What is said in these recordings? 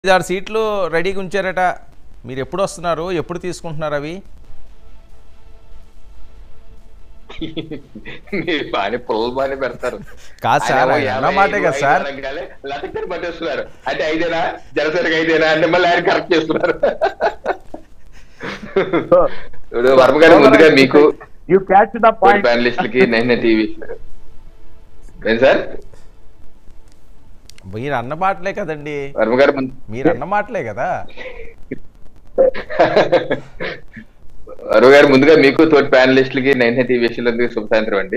ఐదారు సీట్లు రెడీగా ఉంచారట మీరు ఎప్పుడు వస్తున్నారు ఎప్పుడు తీసుకుంటున్నారు అవి మీరు బాగానే పుల్లలు బాగానే పెడతారు కాదు సార్, ఆయనేమో ఆయన యాభై అన్న మాటే ఐదు, కదా ఐదు సార్. అనగానే లటక్కని పట్టేస్తున్నారు అంటే ఐదేనా జనసేనకి ఐదేనా అంటే మళ్ళీ ఆయన కరెక్ట్ చేస్తున్నారు ఇప్పుడు వర్మ గారు ముందుగా మీకు యూ క్యాచ్ ద పాయింట్ ప్యానలిస్టులకి నేను టీవీ ఏం సార్ మీరు అన్న మాటలే కదండి వర్మ గారు ముందు మీరు అన్న మాటలే కదా వర్మ గారు ముందుగా మీకు తోటి ప్యానలిస్టులకి నైన్ టీవీ విషయంలో శుభ సాయంత్రం అండి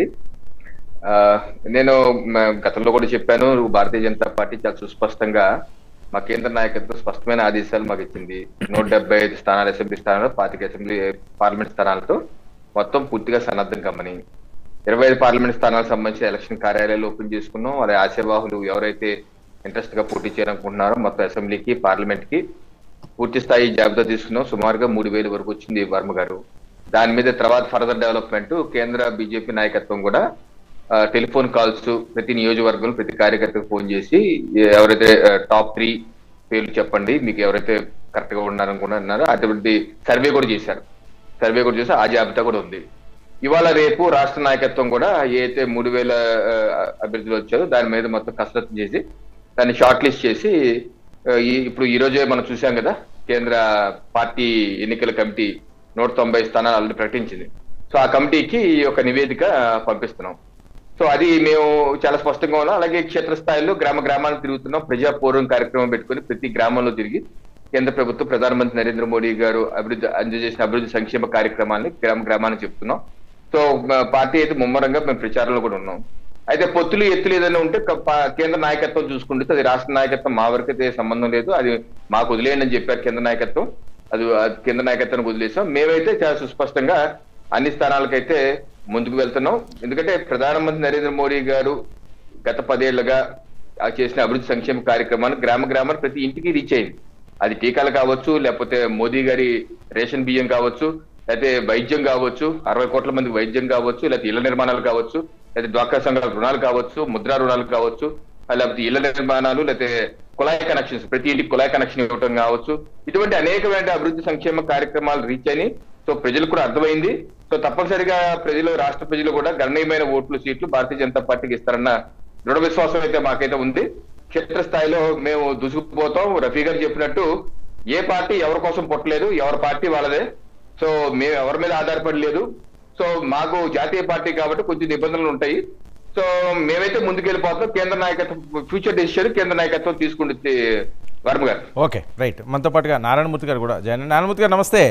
ఆ, నేను మ- గతంలో కూడా చెప్పాను భారతీయ జనతా పార్టీ చాలా సుస్పష్టంగా మా కేంద్ర నాయకత్వం స్పష్టమైన ఆదేశాలు మాకు ఇచ్చింది నూట డెబ్బై ఐదు స్థానాలు అసెంబ్లీ స్థానాలు పాతిక అసెంబ్లీ పార్లమెంట్ స్థానాలతో మొత్తం పూర్తిగా సన్నద్ధం కమ్మని ఇరవై ఐదు పార్లమెంట్ స్థానాలకు సంబంధించి ఎలక్షన్ కార్యాలయాలు ఓపెన్ చేసుకున్నాం వారి ఆశావాహులు ఎవరైతే ఇంట్రెస్ట్ గా పోటీ చేయాలనుకుంటున్నారో మొత్తం అసెంబ్లీకి పార్లమెంట్ కి పూర్తి స్థాయి జాబితా తీసుకున్నాం సుమారుగా మూడు వేల వరకు వచ్చింది వర్మ గారు దాని మీద తర్వాత ఫర్దర్ డెవలప్మెంట్ కేంద్ర బీజేపీ నాయకత్వం కూడా ఆ, టెలిఫోన్ కాల్స్ ప్రతి నియోజకవర్గంలో ప్రతి కార్యకర్తకు ఫోన్ చేసి ఏ- ఎవరైతే ఆ, టాప్ త్రీ పేర్లు చెప్పండి మీకు ఎవరైతే కరెక్ట్ గా ఉన్నారనుకుంటున్నారో అటువంటి సర్వే కూడా చేశారు సర్వే కూడా చేసి ఆ జాబితా కూడా ఉంది ఇవాళ రేపు రాష్ట్ర నాయకత్వం కూడా ఏ అయితే మూడు వేల ఆ, అభ్యర్థులు వచ్చారో దాని మీద మొత్తం కసరత్తు చేసి దాన్ని షార్ట్ లిస్ట్ చేసి ఆ, ఈ ఇప్పుడు ఈ రోజే మనం చూసాం కదా కేంద్ర పార్టీ ఎన్నికల కమిటీ నూట తొంభై స్థానాలు ఆల్రెడీ ప్రకటించింది సో ఆ కమిటీకి ఈ యొక్క నివేదిక పంపిస్తున్నాం సో అది మేము చాలా స్పష్టంగా ఉన్నాం అలాగే క్షేత్రస్థాయిలో గ్రామ గ్రామాలు తిరుగుతున్నాం ప్రజా పూర్వం కార్యక్రమం పెట్టుకుని ప్రతి గ్రామంలో తిరిగి కేంద్ర ప్రభుత్వం ప్రధానమంత్రి నరేంద్ర మోడీ గారు అభివృద్ధి అందజేసిన అభివృద్ధి సంక్షేమ కార్యక్రమాన్ని గ్రామ గ్రామాన్ని చెప్తున్నాం సో మా పార్టీ అయితే ముమ్మరంగా మేము ప్రచారంలో కూడా ఉన్నాం అయితే పొత్తులు ఎత్తులు ఏదైనా ఉంటే క- పా- కేంద్ర నాయకత్వం చూసుకుంటే అది రాష్ట్ర నాయకత్వం మా వరకు అయితే సంబంధం లేదు అది మాకు వదిలేయండి అని చెప్పారు కేంద్ర నాయకత్వం అది అది కేంద్ర నాయకత్వానికి వదిలేసాం మేమైతే చాలా సుస్పష్టంగా అన్ని స్థానాలకైతే ముందుకు వెళ్తున్నాం ఎందుకంటే ప్రధానమంత్రి నరేంద్ర మోడీ గారు గత పదేళ్లుగా ఆ చేసిన అభివృద్ధి సంక్షేమ కార్యక్రమాన్ని గ్రామ గ్రామాన్ని ప్రతి ఇంటికి రీచ్ అయింది అది టీకాలు కావచ్చు లేకపోతే మోదీ గారి రేషన్ బియ్యం కావచ్చు లేకపోతే వైద్యం కావచ్చు అరవై కోట్ల మందికి వైద్యం కావచ్చు లేకపోతే ఇళ్ల నిర్మాణాలు కావచ్చు లేకపోతే డ్వాక్రా సంఘాల రుణాలు కావచ్చు ముద్రా రుణాలు కావచ్చు లేకపోతే ఇళ్ల నిర్మాణాలు లేకపోతే కుళాయి కనెక్షన్స్ ప్రతి ఇంటికి కుళాయి కనెక్షన్ ఇవ్వడం కావచ్చు ఇటువంటి అనేకమైన అభివృద్ధి సంక్షేమ కార్యక్రమాలు రీచ్ అయినాయి సో ప్రజలకు కూడా అర్థమైంది సో తప్పనిసరిగా ప్రజలు రాష్ట్ర ప్రజలు కూడా గణనీయమైన ఓట్లు సీట్లు భారతీయ జనతా పార్టీకి ఇస్తారన్న దృఢ విశ్వాసం అయితే మాకైతే ఉంది క్షేత్రస్థాయిలో మేము దూసుకుపోతాం రఫీ గారు చెప్పినట్టు ఏ పార్టీ ఎవరి కోసం పుట్టలేదు ఎవరి పార్టీ వాళ్ళదే సో మేము ఎవరి మీద ఆధారపడి లేదు సో మాకు జాతీయ పార్టీ కాబట్టి కొంచెం నిబంధనలు ఉంటాయి సో మేమైతే ముందుకెళ్ళిపోతాం కేంద్ర నాయకత్వం ఫ్యూచర్ డెసిషన్ కేంద్ర నాయకత్వం తీసుకుంటుంది వర్మ గారు ఓకే రైట్ మనతో పాటుగా నారాయణమూర్తి గారు కూడా జాయిన్ నారాయణమూర్తి గారు నమస్తే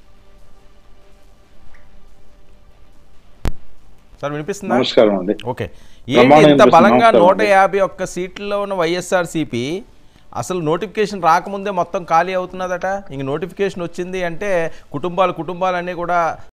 సార్ వినిపిస్తుందా నమస్కారం అండి ఓకే ఏంటి ప్రమాణం ఇంత వినిపిస్తుంది. బలంగా నమస్కారం నూట అండి. యాభై ఒక్క సీట్లలో ఉన్న వైఎస్ఆర్సీపీ అసలు నోటిఫికేషన్ రాకముందే మొత్తం ఖాళీ అవుతున్నదట ఇంక నోటిఫికేషన్ వచ్చింది అంటే కుటుంబాలు కుటుంబాలన్నీ కూడా